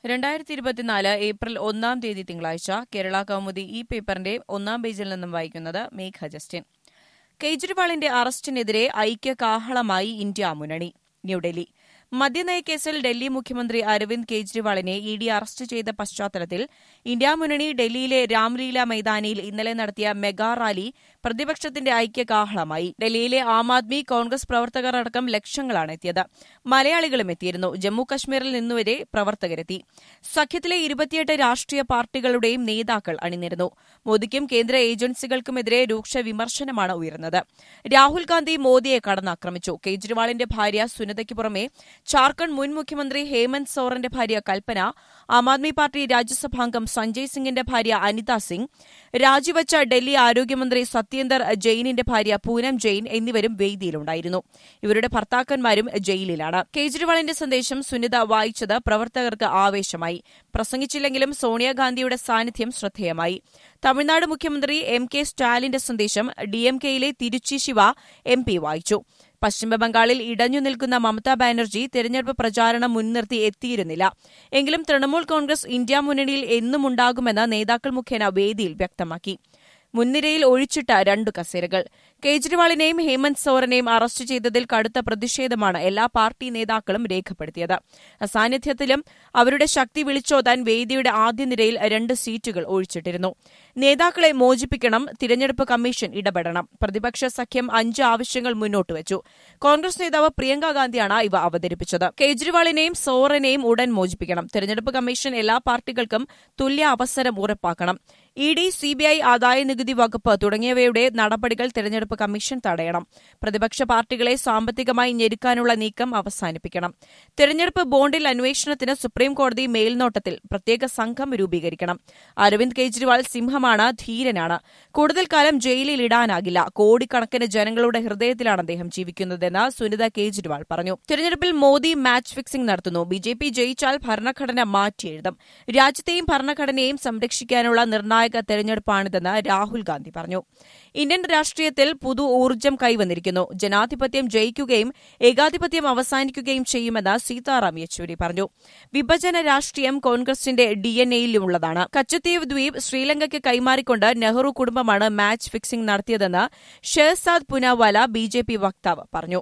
രണ്ടായിരത്തി ഇരുപത്തിനാല് ഏപ്രിൽ ഒന്നാം തീയതി തിങ്കളാഴ്ച കേരള കൗമുദി ഈ പേപ്പറിന്റെ ഒന്നാം പേജിൽ നിന്നും വായിക്കുന്നത് മേഘ ജസ്റ്റിൻ കേജ്രിവാളിന്റെ അറസ്റ്റിനെതിരെ ഐക്യകാഹളമായി ഇന്ത്യ മുന്നണി ന്യൂഡൽഹി മദ്യനയക്കേസിൽ ഡൽഹി മുഖ്യമന്ത്രി അരവിന്ദ് കെജ്രിവാളിനെ ഇ ഡി അറസ്റ്റ് ചെയ്ത പശ്ചാത്തലത്തിൽ ഇന്ത്യ മുന്നണി ഡൽഹിയിലെ രാംലീല മൈതാനിയിൽ ഇന്നലെ നടത്തിയ മെഗാ റാലി പ്രതിപക്ഷത്തിന്റെ ഐക്യകാഹളമായി ഡൽഹിയിലെ ആം ആദ്മി കോൺഗ്രസ് പ്രവർത്തകർ അടക്കം ലക്ഷങ്ങളാണ് എത്തിയത് മലയാളികളും എത്തിയിരുന്നു ജമ്മു കശ്മീരിൽ നിന്നുവരെ പ്രവർത്തകരെത്തി സഖ്യത്തിലെ ഇരുപത്തിയെട്ട് രാഷ്ട്രീയ പാർട്ടികളുടെയും നേതാക്കൾ അണിനിരന്നു മോദിക്കും കേന്ദ്ര ഏജൻസികൾക്കുമെതിരെ രൂക്ഷ വിമർശനമാണ് ഉയർന്നത് രാഹുൽ ഗാന്ധി മോദിയെ കടന്നാക്രമിച്ചു കേജ്രിവാളിന്റെ ഭാര്യ സുനിതയ്ക്ക് പുറമെ ജാർഖണ്ഡ് മുൻ മുഖ്യമന്ത്രി ഹേമന്ത് സോറന്റെ ഭാര്യ കൽപ്പന ആം ആദ്മി പാർട്ടി രാജ്യസഭാംഗം സഞ്ജയ് സിംഗിന്റെ ഭാര്യ അനിത സിംഗ് രാജിവച്ച ഡൽഹി ആരോഗ്യമന്ത്രി സത്യേന്ദർ ജെയിനിന്റെ ഭാര്യ പൂനം ജെയിൻ എന്നിവരും വേദിയിലുണ്ടായിരുന്നു ഇവരുടെ ഭർത്താക്കന്മാരും ജയിലിലാണ് കേജ്രിവാളിന്റെ സന്ദേശം സുനിത വായിച്ചത് പ്രവർത്തകർക്ക് ആവേശമായി പ്രസംഗിച്ചില്ലെങ്കിലും സോണിയാഗാന്ധിയുടെ സാന്നിധ്യം ശ്രദ്ധേയമായി തമിഴ്നാട് മുഖ്യമന്ത്രി എം കെ സ്റ്റാലിന്റെ സന്ദേശം ഡിഎംകെയിലെ തിരുച്ചി ശിവ എം പി വായിച്ചു പശ്ചിമബംഗാളിൽ ഇടഞ്ഞു നിൽക്കുന്ന മമതാ ബാനർജി തെരഞ്ഞെടുപ്പ് പ്രചാരണം മുൻനിർത്തി എത്തിയിരുന്നില്ല എങ്കിലും തൃണമൂൽ കോൺഗ്രസ് ഇന്ത്യ മുന്നണിയിൽ എന്നും ഉണ്ടാകുമെന്ന് നേതാക്കൾ മുഖേന വേദിയിൽ വ്യക്തമാക്കി മുൻനിരയിൽ ഒഴിച്ചിട്ട രണ്ടു കസേരകൾ കേജ്രിവാളിനെയും ഹേമന്ത് സോറനെയും അറസ്റ്റ് ചെയ്തതിൽ കടുത്ത പ്രതിഷേധമാണ് എല്ലാ പാർട്ടി നേതാക്കളും രേഖപ്പെടുത്തിയത് അസാന്നിധ്യത്തിലും അവരുടെ ശക്തി വിളിച്ചോതാൻ വേദിയുടെ ആദ്യ നിരയിൽ രണ്ട് സീറ്റുകൾ ഒഴിച്ചിട്ടിരുന്നു നേതാക്കളെ മോചിപ്പിക്കണം തിരഞ്ഞെടുപ്പ് കമ്മീഷൻ ഇടപെടണം പ്രതിപക്ഷ സഖ്യം അഞ്ച് ആവശ്യങ്ങൾ മുന്നോട്ട് വെച്ചു കോൺഗ്രസ് നേതാവ് പ്രിയങ്ക ഗാന്ധിയാണ് ഇവ അവതരിപ്പിച്ചത് കേജ്രിവാളിനെയും സോറനെയും ഉടൻ മോചിപ്പിക്കണം തിരഞ്ഞെടുപ്പ് കമ്മീഷൻ എല്ലാ പാർട്ടികൾക്കും തുല്യ അവസരം ഉറപ്പാക്കണം ഇ ഡി സിബിഐ ആദായ നികുതി വകുപ്പ് തുടങ്ങിയവയുടെ നടപടികൾ തെരഞ്ഞെടുപ്പ് കമ്മീഷൻ തടയണം പ്രതിപക്ഷ പാർട്ടികളെ സാമ്പത്തികമായി ഞെരുക്കാനുള്ള നീക്കം അവസാനിപ്പിക്കണം തെരഞ്ഞെടുപ്പ് ബോണ്ടിൽ അന്വേഷണത്തിന് സുപ്രീംകോടതി മേൽനോട്ടത്തിൽ പ്രത്യേക സംഘം രൂപീകരിക്കണം അരവിന്ദ് കെജ്രിവാൾ സിംഹമാണ് ധീരനാണ് കൂടുതൽ കാലം ജയിലിൽ ഇടാനാകില്ല കോടിക്കണക്കിന് ജനങ്ങളുടെ ഹൃദയത്തിലാണ് അദ്ദേഹം ജീവിക്കുന്നതെന്ന് സുനിത കേജ്രിവാൾ പറഞ്ഞു തെരഞ്ഞെടുപ്പിൽ മോദി മാച്ച് ഫിക്സിംഗ് നടത്തുന്നു ബി ജെ പി ജയിച്ചാൽ ഭരണഘടന മാറ്റിയെഴുതും രാജ്യത്തെയും ഭരണഘടനയെയും സംരക്ഷിക്കാനുള്ള നിർണായക തെരഞ്ഞെടുപ്പാണിതെന്ന് രാഹുൽ ഗാന്ധി പറഞ്ഞു ഇന്ത്യൻ രാഷ്ട്രീയത്തിൽ പുതു ഊർജ്ജം കൈവന്നിരിക്കുന്നു ജനാധിപത്യം ജയിക്കുകയും ഏകാധിപത്യം അവസാനിക്കുകയും ചെയ്യുമെന്ന് സീതാറാം യെച്ചൂരി പറഞ്ഞു വിഭജന രാഷ്ട്രീയം കോൺഗ്രസിന്റെ ഡിഎൻഎയിലുള്ളതാണ് കച്ചത്തീവ് ദ്വീപ് ശ്രീലങ്കയ്ക്ക് കൈമാറിക്കൊണ്ട് നെഹ്റു കുടുംബമാണ് മാച്ച് ഫിക്സിംഗ് നടത്തിയതെന്ന് ഷെഹസാദ് പുനാവാല ബി വക്താവ് പറഞ്ഞു